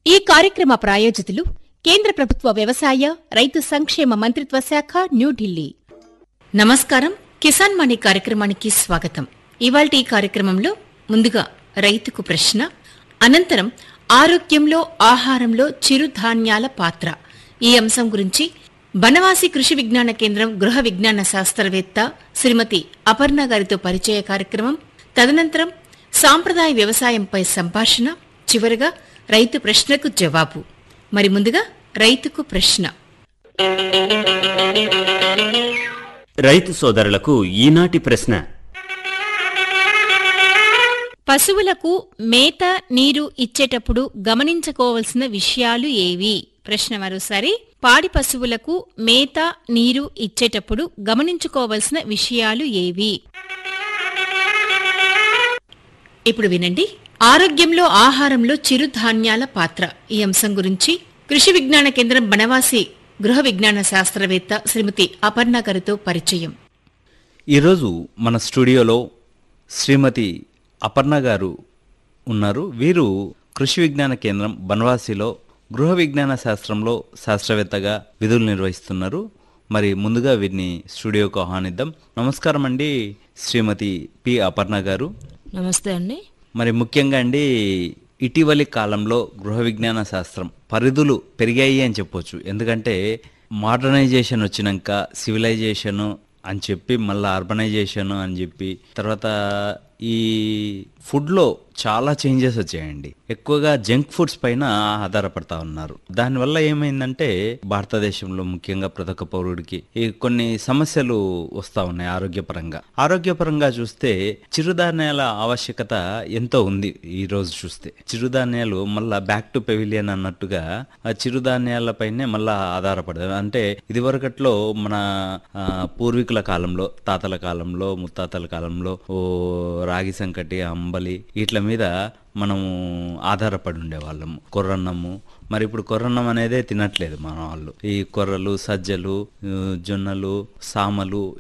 ఈ కార్యక్రమ ప్రాయోజితులు కేంద్ర ప్రభుత్వ వ్యవసాయ రైతు సంక్షేమ మంత్రిత్వ శాఖ న్యూఢిల్లీ నమస్కారం కిసాన్ మణి కార్యక్రమానికి స్వాగతం ఇవాల్టి ఈ కార్యక్రమంలో ముందుగా రైతుకు ప్రశ్న అనంతరం ఆరోగ్యంలో ఆహారంలో చిరుధాన్యాల పాత్ర ఈ అంశం గురించి బనవాసి కృషి విజ్ఞాన కేంద్రం గృహ విజ్ఞాన శాస్త్రవేత్త శ్రీమతి అపర్ణ గారితో పరిచయ కార్యక్రమం తదనంతరం సాంప్రదాయ వ్యవసాయంపై సంభాషణ చివరగా రైతు ప్రశ్నకు జవాబు మరి ముందుగా రైతుకు ప్రశ్న రైతు సోదరులకు ఈనాటి ప్రశ్న పశువులకు మేత నీరు ఇచ్చేటప్పుడు గమనించుకోవలసిన విషయాలు ఏవి ప్రశ్న మరోసారి పాడి పశువులకు మేత నీరు ఇచ్చేటప్పుడు గమనించుకోవలసిన విషయాలు ఏవి ఇప్పుడు వినండి ఆరోగ్యంలో ఆహారంలో చిరుధాన్యాల పాత్ర ఈ అంశం గురించి కృషి విజ్ఞాన కేంద్రం బనవాసి గృహ విజ్ఞాన శాస్త్రవేత్త శ్రీమతి అపర్ణ గారితో పరిచయం ఈరోజు మన స్టూడియోలో శ్రీమతి అపర్ణ గారు ఉన్నారు వీరు కృషి విజ్ఞాన కేంద్రం బన్వాసిలో గృహ విజ్ఞాన శాస్త్రంలో శాస్త్రవేత్తగా విధులు నిర్వహిస్తున్నారు మరి ముందుగా వీరిని స్టూడియోకు ఆహ్వానిద్దాం నమస్కారం అండి శ్రీమతి పి అపర్ణ గారు నమస్తే అండి మరి ముఖ్యంగా అండి ఇటీవలి కాలంలో గృహ విజ్ఞాన శాస్త్రం పరిధులు పెరిగాయి అని చెప్పొచ్చు ఎందుకంటే మోడర్నైజేషన్ వచ్చినాక సివిలైజేషన్ అని చెప్పి మళ్ళీ అర్బనైజేషన్ అని చెప్పి తర్వాత ఈ ఫుడ్లో చాలా చేంజెస్ వచ్చాయండి ఎక్కువగా జంక్ ఫుడ్స్ పైన ఆధారపడతా ఉన్నారు దానివల్ల ఏమైందంటే భారతదేశంలో ముఖ్యంగా ప్రతి ఒక్క పౌరుడికి ఈ కొన్ని సమస్యలు వస్తా ఉన్నాయి ఆరోగ్యపరంగా ఆరోగ్యపరంగా చూస్తే చిరుధాన్యాల ఆవశ్యకత ఎంతో ఉంది ఈ రోజు చూస్తే చిరుధాన్యాలు మళ్ళా బ్యాక్ టు పెవిలియన్ అన్నట్టుగా ఆ చిరుధాన్యాలపైనే మళ్ళా ఆధారపడదు అంటే ఇదివరకట్లో మన ఆ, పూర్వీకుల కాలంలో తాతల కాలంలో ముత్తాతల కాలంలో ఓ రాగి సంకటి అంబలి వీటి మీద మనము ఆధారపడి ఉండేవాళ్ళము కొర్రన్నము మరి ఇప్పుడు కొర్రన్నం అనేదే తినట్లేదు మన వాళ్ళు ఈ కొర్రలు సజ్జలు ఆ, జొన్నలు సామలు